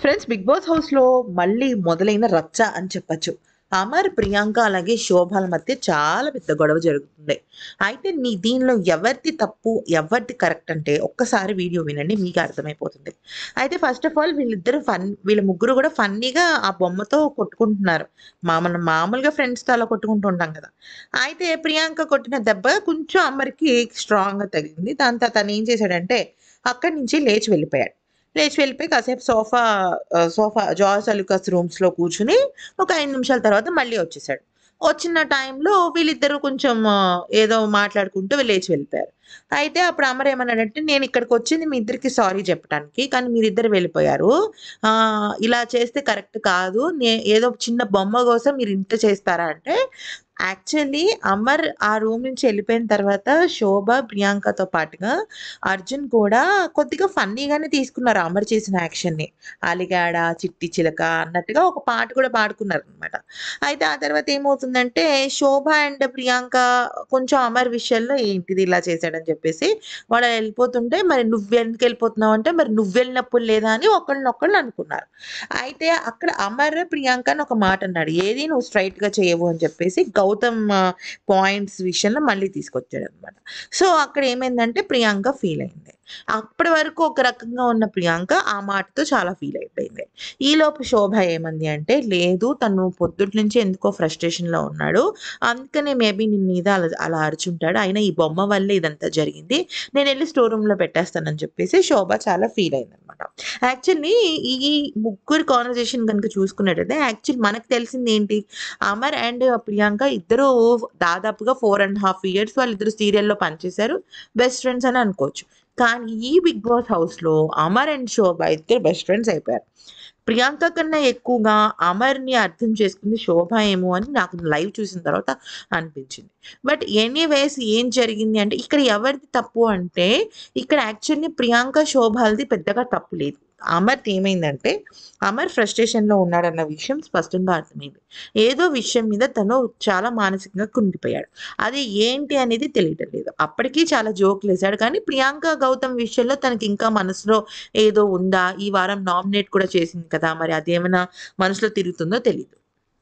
friends big boss హౌస్లో మళ్ళీ మొదలైన రచ్చ అని చెప్పచ్చు అమర్ ప్రియాంక అలాగే శోభాల మధ్య చాలా పెద్ద గొడవ జరుగుతుంది అయితే నీ దీనిలో ఎవరిది తప్పు ఎవరిది కరెక్ట్ అంటే ఒక్కసారి వీడియో వినండి మీకు అర్థమైపోతుంది అయితే ఫస్ట్ ఆఫ్ ఆల్ వీళ్ళిద్దరు ఫన్ వీళ్ళ ముగ్గురు కూడా ఫన్నీగా ఆ బొమ్మతో కొట్టుకుంటున్నారు మా మనం మామూలుగా ఫ్రెండ్స్తో అలా కొట్టుకుంటూ ఉంటాం కదా అయితే ప్రియాంక కొట్టిన దెబ్బ కొంచెం అమర్కి స్ట్రాంగ్గా తగిలింది దాని తర్వాత తను ఏం చేశాడంటే అక్కడి నుంచి లేచి వెళ్ళిపోయాడు లేచి వెళ్ళిపోయి కాసేపు సోఫా ఆ, సోఫా జార్జ్ అలుకాస్ రూమ్స్లో కూర్చుని ఒక ఐదు నిమిషాల తర్వాత మళ్ళీ వచ్చేసాడు వచ్చిన టైంలో వీళ్ళిద్దరూ కొంచెం ఆ, ఏదో మాట్లాడుకుంటూ లేచి వెళ్ళిపోయారు అయితే అప్పుడు అమర్ ఏమన్నాడంటే నేను ఇక్కడికి వచ్చింది మీ ఇద్దరికి సారీ చెప్పడానికి కానీ మీరిద్దరు వెళ్ళిపోయారు ఆ, ఇలా చేస్తే కరెక్ట్ కాదు నే ఏదో చిన్న బొమ్మ కోసం మీరు ఇంత చేస్తారా అంటే యాక్చువల్లీ అమర్ ఆ రూమ్ నుంచి వెళ్ళిపోయిన తర్వాత శోభ ప్రియాంకతో పాటుగా అర్జున్ కూడా కొద్దిగా ఫన్నీగానే తీసుకున్నారు అమర్ చేసిన యాక్షన్ని అలిగాడ చిట్టి చిలక అన్నట్టుగా ఒక పాట కూడా పాడుకున్నారు అనమాట అయితే ఆ తర్వాత ఏమవుతుందంటే శోభ అండ్ ప్రియాంక కొంచెం అమర్ విషయంలో ఏంటిది ఇలా చేశాడని చెప్పేసి వాళ్ళు వెళ్ళిపోతుంటే మరి నువ్వు ఎందుకు వెళ్ళిపోతున్నావు అంటే మరి నువ్వు వెళ్ళినప్పుడు లేదా అని ఒకళ్ళనొకళ్ళు అనుకున్నారు అయితే అక్కడ అమర్ ప్రియాంక అని ఒక మాట అన్నాడు ఏది నువ్వు straight గా చేయవు అని చెప్పేసి గౌతమ్ పాయింట్స్ విషయంలో మళ్ళీ తీసుకొచ్చాడు అనమాట సో అక్కడ ఏమైందంటే ప్రియాంక ఫీల్ అయింది అప్పటి వరకు ఒక రకంగా ఉన్న ప్రియాంక ఆ మాటతో చాలా ఫీల్ అయిపోయింది ఈలోపు శోభ ఏమంది అంటే లేదు తను పొద్దుటి నుంచి ఎందుకో frustration లో ఉన్నాడు అందుకనే మేబీ నిన్న మీద అలా అలా అరుచుంటాడు అయినా ఈ బొమ్మ వల్లే ఇదంతా జరిగింది నేను వెళ్ళి స్టోర్ రూమ్ లో పెట్టేస్తానని చెప్పేసి శోభ చాలా ఫీల్ అయింది అనమాట యాక్చువల్లీ ఈ ముగ్గురు కాన్వర్జేషన్ కనుక చూసుకున్నట్టయితే యాక్చువల్ మనకు తెలిసింది ఏంటి అమర్ అండ్ ప్రియాంక ఇద్దరు దాదాపుగా ఫోర్ అండ్ హాఫ్ ఇయర్స్ వాళ్ళిద్దరు సీరియల్లో పనిచేశారు బెస్ట్ ఫ్రెండ్స్ అని అనుకోవచ్చు కానీ ఈ బిగ్ బాస్ హౌస్లో అమర్ అండ్ శోభ ఇద్దరు బెస్ట్ ఫ్రెండ్స్ అయిపోయారు ప్రియాంక కన్నా ఎక్కువగా అమర్ని అర్థం చేసుకుంది శోభ ఏమో అని నాకు లైవ్ చూసిన తర్వాత అనిపించింది బట్ ఎనీవేస్ ఏం జరిగింది అంటే ఇక్కడ ఎవరిది తప్పు అంటే ఇక్కడ యాక్చువల్లీ ప్రియాంక శోభాలది పెద్దగా తప్పు లేదు అమర్ది ఏమైందంటే అమర్ ఫ్రస్ట్రేషన్లో ఉన్నాడన్న విషయం స్పష్టంగా అర్థమైంది ఏదో విషయం మీద తను చాలా మానసికంగా కుంగిపోయాడు అది ఏంటి అనేది తెలియటం లేదు అప్పటికీ చాలా జోకులు వేశాడు కానీ ప్రియాంక గౌతమ్ విషయంలో తనకి ఇంకా మనసులో ఏదో ఉందా ఈ వారం నామినేట్ కూడా చేసింది కదా మరి అదేమైనా మనసులో తిరుగుతుందో తెలియదు